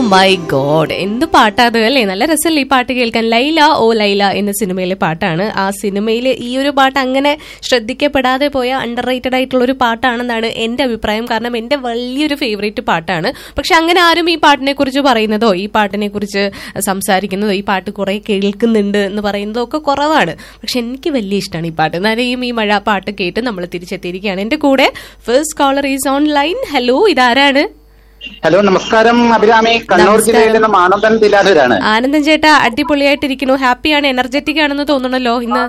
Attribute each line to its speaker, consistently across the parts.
Speaker 1: My God എന്ത് പാട്ടാ അത് അല്ലേ നല്ല രസമല്ലേ ഈ പാട്ട് കേൾക്കാൻ ലൈല ഓ ലൈല എന്ന സിനിമയിലെ പാട്ടാണ് ആ സിനിമയിൽ ഈ ഒരു പാട്ട് അങ്ങനെ ശ്രദ്ധിക്കപ്പെടാതെ പോയ അണ്ടർ റേറ്റഡ് ആയിട്ടുള്ള ഒരു പാട്ടാണെന്നാണ് എന്റെ അഭിപ്രായം കാരണം എന്റെ വലിയൊരു ഫേവറേറ്റ് പാട്ടാണ് പക്ഷെ അങ്ങനെ ആരും ഈ പാട്ടിനെ കുറിച്ച് പറയുന്നതോ ഈ പാട്ടിനെ കുറിച്ച് സംസാരിക്കുന്നതോ ഈ പാട്ട് കുറെ കേൾക്കുന്നുണ്ട് എന്ന് പറയുന്നതോ ഒക്കെ കുറവാണ് പക്ഷെ എനിക്ക് വലിയ ഇഷ്ടമാണ് ഈ പാട്ട് നരയും ഈ മഴ പാട്ട് കേട്ട് നമ്മൾ തിരിച്ചെത്തിയിരിക്കുകയാണ് എന്റെ കൂടെ first caller is on line hello ഇതാരാണ്
Speaker 2: ഹലോ നമസ്കാരം അഭിരാമി കണ്ണൂർ
Speaker 1: നമസ്കാരം.
Speaker 2: ജില്ലയിൽ നിന്ന് മാനന്തൻ തിലാധുരാണ്
Speaker 1: ആനന്ദൻ ചേട്ടാ അടിപൊളിയായിട്ടിരിക്കുന്നു ഹാപ്പിയാണ് എനർജറ്റിക് ആണെന്ന് തോന്നണല്ലോ ഇന്ന്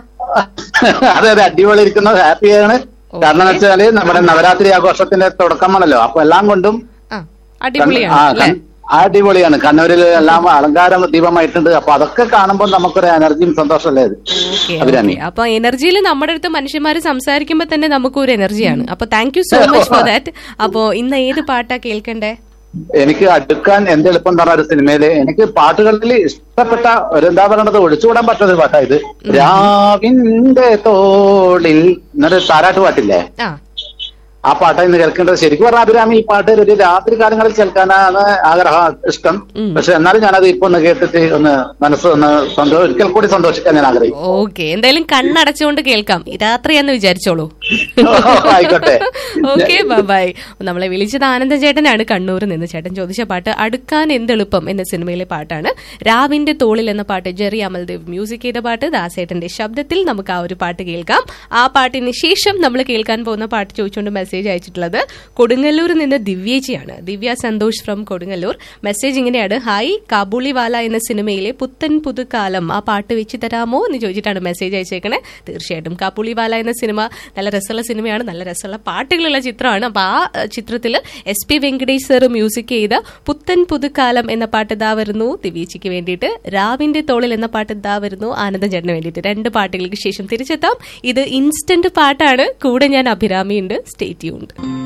Speaker 2: അതെ അതെ അടിപൊളി ഇരിക്കുന്നത് ഹാപ്പിയാണ് കാരണം എന്ന് വെച്ചാല് നമ്മുടെ നവരാത്രി ആഘോഷത്തിന്റെ തുടക്കമാണല്ലോ അപ്പൊ എല്ലാം കൊണ്ടും
Speaker 1: ആ അടിപൊളിയാണ്
Speaker 2: ആ,
Speaker 1: അല്ലേ
Speaker 2: കൺ- അടിപൊളിയാണ് കണ്ണൂരിൽ എല്ലാം അലങ്കാരം ദീപമായിട്ടുണ്ട് അപ്പൊ അതൊക്കെ കാണുമ്പോൾ നമുക്കൊരു എനർജിയും സന്തോഷമല്ലേ അത്
Speaker 1: ഓക്കെ
Speaker 2: അഭിരാമി
Speaker 1: അപ്പൊ എനർജിയിൽ നമ്മുടെ അടുത്ത് മനുഷ്യന്മാര് സംസാരിക്കുമ്പോ തന്നെ നമുക്ക് ഒരു എനർജിയാണ് അപ്പൊ thank you so much for that അപ്പോ ഇന്ന് ഏത് പാട്ടാ കേൾക്കണ്ടേ
Speaker 2: എനിക്ക് അടുക്കാൻ എന്ത് എളുപ്പം എന്ന് പറഞ്ഞ ഒരു സിനിമയില് എനിക്ക് പാട്ടുകളിൽ ഇഷ്ടപ്പെട്ട ഒരു എന്താ പറയണത് ഒഴിച്ചുകൂടാൻ പറ്റുന്ന ഒരു പാട്ടാ ഇത് രാവിന്റെ തോളിൽ എന്നൊരു താരാട്ട് പാട്ടില്ലേ
Speaker 1: ആ
Speaker 2: ആ പാട്ടാ ഇന്ന് കേൾക്കേണ്ടത് ശരിക്കും പറഞ്ഞാൽ അഭിരാമി ഈ പാട്ട് ഒരു രാത്രി കാലങ്ങളിൽ കേൾക്കാനാണ് ആഗ്രഹം ഇഷ്ടം പക്ഷെ എന്നാലും ഞാനത് ഇപ്പൊ ഒന്ന് കേട്ടിട്ട് ഒന്ന് മനസ്സ് ഒന്ന് സന്തോഷം ഒരിക്കൽ കൂടി സന്തോഷിക്കാൻ ഞാൻ ആഗ്രഹിക്കും
Speaker 1: ഓക്കെ എന്തായാലും കണ്ണടച്ചുകൊണ്ട് കേൾക്കാം രാത്രിയാന്ന് വിചാരിച്ചോളൂ
Speaker 2: ആയിക്കോട്ടെ
Speaker 1: ഓക്കെ ബൈ നമ്മളെ വിളിച്ചത് ആനന്ദ ചേട്ടനാണ് കണ്ണൂരിൽ നിന്ന് ചേട്ടൻ ചോദിച്ച പാട്ട് അടുക്കാൻ എന്തെളുപ്പം എന്ന സിനിമയിലെ പാട്ടാണ് രാവിന്റെ തോളിൽ എന്ന പാട്ട് ജെറി അമൽദേവ് മ്യൂസിക് ചെയ്ത പാട്ട് ദാസേട്ടന്റെ ശബ്ദത്തിൽ നമുക്ക് ആ ഒരു പാട്ട് കേൾക്കാം ആ പാട്ടിന് ശേഷം നമ്മൾ കേൾക്കാൻ പോകുന്ന പാട്ട് ചോദിച്ചുകൊണ്ട് മെസ്സേജ് അയച്ചിട്ടുള്ളത് കൊടുങ്ങല്ലൂരിൽ നിന്ന് ദിവ്യേച്ചിയാണ് ദിവ്യ സന്തോഷ് ഫ്രം കൊടുങ്ങല്ലൂർ മെസ്സേജ് ഇങ്ങനെയാണ് ഹായ് കാബൂളിവാല എന്ന സിനിമയിലെ പുത്തൻ പുതുക്കാലം ആ പാട്ട് വെച്ച് തരാമോ എന്ന് ചോദിച്ചിട്ടാണ് മെസ്സേജ് അയച്ചേക്കണേ തീർച്ചയായിട്ടും കാബൂളിവാല എന്ന സിനിമ നല്ല രസമുള്ള സിനിമയാണ് നല്ല രസമുള്ള പാട്ടുകളുള്ള ചിത്രമാണ് അപ്പൊ ആ ചിത്രത്തിൽ S P Venkatesh sir music ചെയ്ത പുത്തൻ പുതുക്കാലം എന്ന പാട്ട് ഇതാ വരുന്നു ദിവ്യച്ചിക്ക് വേണ്ടിയിട്ട് രാവിന്റെ തോളിൽ എന്ന പാട്ട് ഇതാ വരുന്നു ആനന്ദൻ ചേട്ടന് വേണ്ടിയിട്ട് രണ്ട് പാട്ടുകൾക്ക് ശേഷം തിരിച്ചെത്താം ഇത് ഇൻസ്റ്റന്റ് പാട്ടാണ് കൂടെ ഞാൻ അഭിരാമിയുണ്ട് സ്റ്റേ ട്യൂൺഡ്